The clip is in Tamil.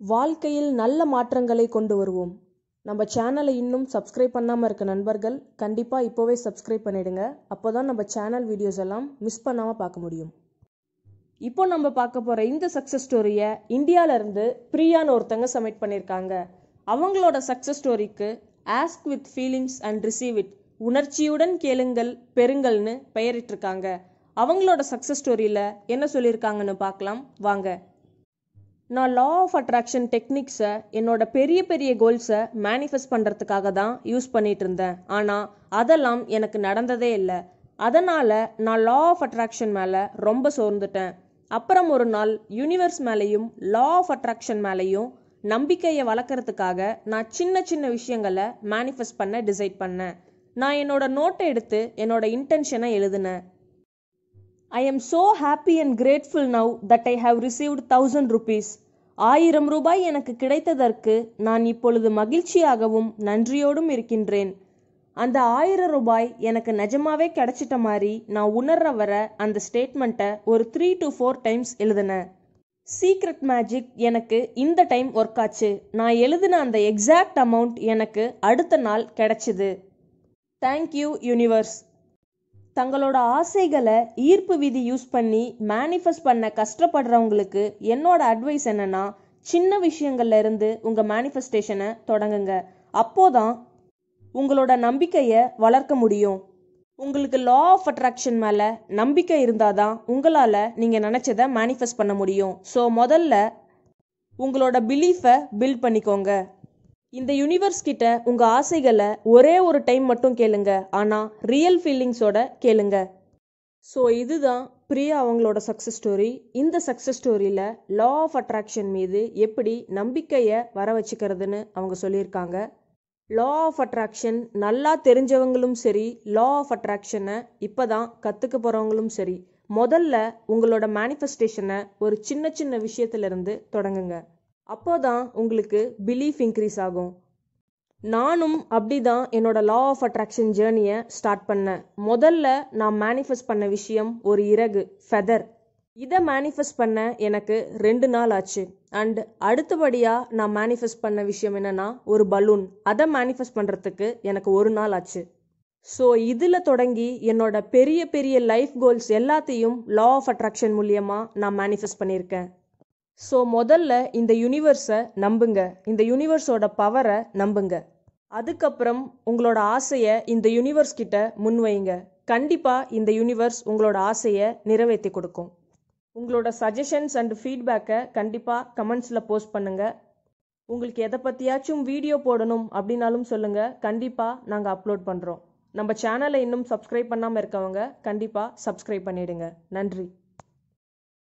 வாழ்க்கையில் நல்ல மாற்றங்களை கொண்டு வருவோம் நம்ம சேனலை இன்னும் சப்ஸ்கிரைப் பண்ணாமல் இருக்க நண்பர்கள் கண்டிப்பாக இப்போவே சப்ஸ்கிரைப் பண்ணிடுங்க அப்போ தான் நம்ம சேனல் வீடியோஸ் எல்லாம் மிஸ் பண்ணாமல் பார்க்க முடியும் இப்போ நம்ம பார்க்க போகிற இந்த சக்ஸஸ் ஸ்டோரியை இந்தியாவிலேருந்து பிரியான்னு ஒருத்தங்க சப்மிட் பண்ணியிருக்காங்க அவங்களோட சக்ஸஸ் ஸ்டோரிக்கு ask with feelings and receive it உணர்ச்சியுடன் கேளுங்கள் பெறுங்கள்னு பெயரிட்டிருக்காங்க அவங்களோட சக்ஸஸ் ஸ்டோரியில் என்ன சொல்லியிருக்காங்கன்னு பார்க்கலாம் வாங்க நான் லா ஆஃப் அட்ராக்ஷன் டெக்னிக்ஸை என்னோட பெரிய பெரிய கோல்ஸை மேனிஃபெஸ்ட் பண்ணுறதுக்காக தான் யூஸ் பண்ணிட்டு இருந்தேன் ஆனால் அதெல்லாம் எனக்கு நடந்ததே இல்லை அதனால் நான் லா ஆஃப் அட்ராக்ஷன் மேலே ரொம்ப சோர்ந்துட்டேன் அப்புறம் ஒரு நாள் யூனிவர்ஸ் மேலேயும் லா ஆஃப் அட்ராக்ஷன் மேலேயும் நம்பிக்கையை வளர்க்குறதுக்காக நான் சின்ன சின்ன விஷயங்களை மேனிஃபெஸ்ட் பண்ண டிசைட் பண்ணேன் நான் என்னோட நோட்டை எடுத்து என்னோட இன்டென்ஷனை எழுதினேன் I am so happy and grateful now that I have received thousand rupees ஆயிரம் ரூபாய் எனக்கு கிடைத்ததற்கு நான் இப்பொழுது மகிழ்ச்சியாகவும் நன்றியோடும் இருக்கின்றேன் அந்த ஆயிரம் ரூபாய் எனக்கு நிஜமாவே கிடைச்சிட்ட மாதிரி நான் உணர்ற வர அந்த ஸ்டேட்மெண்ட்டை ஒரு த்ரீ டு ஃபோர் டைம்ஸ் எழுதினேன் சீக்ரெட் மேஜிக் எனக்கு இந்த டைம் ஒர்க் ஆச்சு நான் எழுதின அந்த எக்ஸாக்ட் அமௌண்ட் எனக்கு அடுத்த நாள் கிடைச்சிது தேங்க்யூ யூனிவர்ஸ் தங்களோட ஆசைகளை ஈர்ப்பு விதி யூஸ் பண்ணி மேனிஃபெஸ்ட் பண்ண கஷ்டப்படுறவங்களுக்கு என்னோட அட்வைஸ் என்னன்னா சின்ன விஷயங்கள்ல இருந்து உங்க மேனிஃபெஸ்டேஷனை தொடங்குங்க அப்போதான் உங்களோட நம்பிக்கையை வளர்க்க முடியும் உங்களுக்கு லா ஆஃப் அட்ராக்ஷன் மேலே நம்பிக்கை இருந்தால் தான் உங்களால் நீங்கள் நினச்சதை மேனிஃபெஸ்ட் பண்ண முடியும் ஸோ முதல்ல உங்களோட பிலீஃபை பில்ட் பண்ணிக்கோங்க இந்த யூனிவர்ஸ் கிட்ட உங்க ஆசைகளை ஒரே ஒரு டைம் மட்டும் கேளுங்க ஆனா ரியல் ஃபீலிங்ஸோட கேளுங்க ஸோ இதுதான் பிரியா அவங்களோட சக்ஸஸ் ஸ்டோரி இந்த சக்ஸஸ் ஸ்டோரியில் லா ஆஃப் அட்ராக்ஷன் மீது எப்படி நம்பிக்கையை வர வச்சுக்கிறதுன்னு அவங்க சொல்லியிருக்காங்க லா ஆஃப் அட்ராக்ஷன் நல்லா தெரிஞ்சவங்களும் சரி லா ஆஃப் அட்ராக்ஷனை இப்போ தான் கற்றுக்க போகிறவங்களும் சரி முதல்ல உங்களோட மேனிஃபெஸ்டேஷனை ஒரு சின்ன சின்ன விஷயத்திலிருந்து தொடங்குங்க அப்போதான் உங்களுக்கு பிலீஃப் இன்க்ரீஸ் ஆகும் நானும் அப்படி தான் என்னோட லா ஆஃப் அட்ராக்ஷன் ஜேர்னியை ஸ்டார்ட் பண்ணேன் முதல்ல நான் மேனிஃபெஸ்ட் பண்ண விஷயம் ஒரு இறகு ஃபெதர் இதை மேனிஃபெஸ்ட் பண்ண எனக்கு ரெண்டு நாள் ஆச்சு அண்ட் அடுத்தபடியாக நான் மேனிஃபெஸ்ட் பண்ண விஷயம் என்னன்னா ஒரு பலூன் அதை மேனிஃபெஸ்ட் பண்ணுறதுக்கு எனக்கு ஒரு நாள் ஆச்சு ஸோ இதில் தொடங்கி என்னோட பெரிய பெரிய லைஃப் கோல்ஸ் எல்லாத்தையும் லா ஆஃப் அட்ராக்ஷன் மூலியமாக நான் மேனிஃபெஸ்ட் பண்ணியிருக்கேன் ஸோ முதல்ல இந்த யூனிவர்ஸை நம்புங்க இந்த யூனிவர்ஸோட பவரை நம்புங்க அதுக்கப்புறம் உங்களோட ஆசையை இந்த யூனிவர்ஸ் கிட்ட முன்வைங்க கண்டிப்பாக இந்த யூனிவர்ஸ் உங்களோட ஆசையை நிறைவேற்றி கொடுக்கும் உங்களோட சஜஷன்ஸ் அண்ட் ஃபீட்பேக்கை கண்டிப்பாக கமெண்ட்ஸில் போஸ்ட் பண்ணுங்கள் உங்களுக்கு எதை பற்றியாச்சும் வீடியோ போடணும் அப்படின்னாலும் சொல்லுங்கள் கண்டிப்பாக நாங்கள் அப்லோட் பண்ணுறோம் நம்ம சேனலை இன்னும் சப்ஸ்கிரைப் பண்ணாமல் இருக்கவங்க கண்டிப்பாக சப்ஸ்கிரைப் பண்ணிடுங்க நன்றி